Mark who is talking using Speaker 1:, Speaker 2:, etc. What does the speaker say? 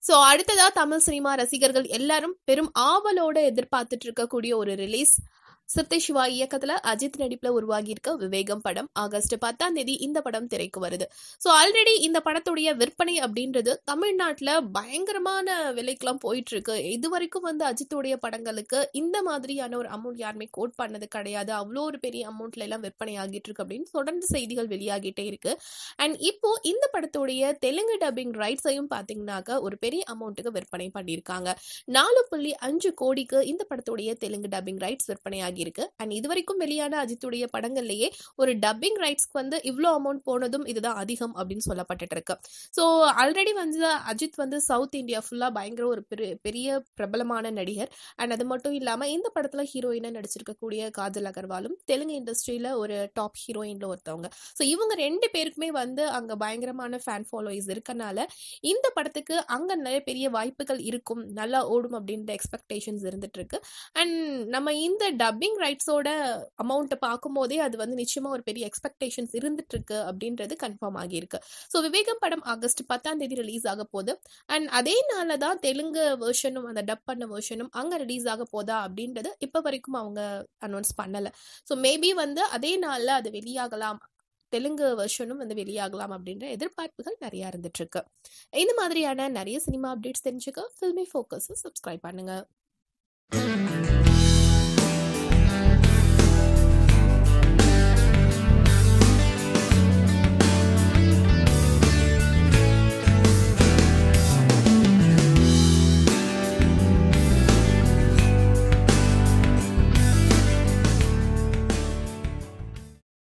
Speaker 1: so அடுத்ததா Tamil cinema ரசிகர்கள் எல்லாரும் பெரும் ஆவலோட எதிர்பார்த்துட்டு இருக்கக்கூடிய ஒரு ரிலீஸ் சித்தை சிவா இயக்கத்துல அஜித் நடிப்புல உருவாகி இருக்க விவேகம் படம் ஆகஸ்ட் பத்தாம் தேதி இந்த படம் திரைக்கு வருது ஸோ ஆல்ரெடி இந்த படத்துடைய விற்பனை அப்படின்றது தமிழ்நாட்டுல பயங்கரமான விலைக்கெல்லாம் போயிட்டு இருக்கு இது வரைக்கும் வந்து அஜித்துடைய படங்களுக்கு இந்த மாதிரியான ஒரு அமௌண்ட் யாருமே கோட் பண்ணது கிடையாது அவ்வளோ ஒரு பெரிய அமௌண்ட்ல எல்லாம் விற்பனை ஆகிட்டு இருக்கு அப்படின்னு தொடர்ந்து செய்திகள் வெளியாகிட்டே இருக்கு அண்ட் இப்போ இந்த படத்துடைய தெலுங்கு டப்பிங் ரைட்ஸையும் பார்த்தீங்கன்னாக்க ஒரு பெரிய அமௌண்ட்டுக்கு விற்பனை பண்ணியிருக்காங்க நாலு புள்ளி அஞ்சு கோடிக்கு இந்த படத்துடைய தெலுங்கு டப்பிங் ரைட்ஸ் விற்பனை ஆகியிருக்கு அண்ட் இது வரைக்கும் வெளியான அஜித்துடைய படங்கள்லயே ஒரு டப்பிங் ரைட்ஸ்க்கு வந்து இவ்வளோ அமௌண்ட் போனதும் இதுதான் அதிகம் அப்படின்னு சொல்லப்பட்டுட்டு இருக்கு ஸோ ஆல்ரெடி வந்து அஜித் வந்து சவுத் இந்தியா ஃபுல்லாக பயங்கர ஒரு பெரிய பெரிய பிரபலமான நடிகர் அண்ட் அது மட்டும் இல்லாமல் இந்த படத்தில் ஹீரோயினாக நடிச்சிருக்கக்கூடிய காஜல் அகர்வாலும் தெலுங்கு இண்டஸ்ட்ரியில் ஒரு டாப் ஹீரோயினில் ஒருத்தவங்க ஸோ இவங்க ரெண்டு பேருக்குமே வந்து அங்கே பயங்கரமான ஃபேன் ஃபாலோயிஸ் இருக்கனால இந்த படத்துக்கு அங்கே நிறைய பெரிய வாய்ப்புகள் இருக்கும் நல்லா ஓடும் அப்படின்ற எக்ஸ்பெக்டேஷன்ஸ் இருந்துட்டு இருக்கு அண்ட் நம்ம இந்த டப்பிங் ரைட்ஸோட அமௌண்ட்டை பார்க்கும்போதே அது வந்து நிச்சயமாக ஒரு பெரிய எக்ஸ்பெக்டேஷன்ஸ் இருந்துட்டு இருக்கு அப்படின்றது கன்ஃபார்ம் ஆகியிருக்கு ஸோ விவேகம் படம் ஆகஸ்ட் பத்தாம் தேதி ரிலீஸ் ஆக போகுது அண்ட் அதே நாளில் தான் தெலுங்கு வெர்ஷனும் அந்த டப் பண்ண வெர்ஷனும் அங்கே ரிலீஸ் ஆக போதா அப்படின்றது இப்போ வரைக்கும் அவங்க அனௌன்ஸ் பண்ணலை ஸோ மேபி வந்து அதே நாளில் அது வெளியாகலாம் தெலுங்கு வெர்ஷனும் வந்து வெளியாகலாம் அப்படின்ற எதிர்பார்ப்புகள் நிறைய இருந்துட்டு இருக்கு இந்த மாதிரியான நிறைய சினிமா அப்டேட்ஸ் தெரிஞ்சுக்க ஃபில்மி ஃபோக்கஸ் சப்ஸ்கிரைப் பண்ணுங்க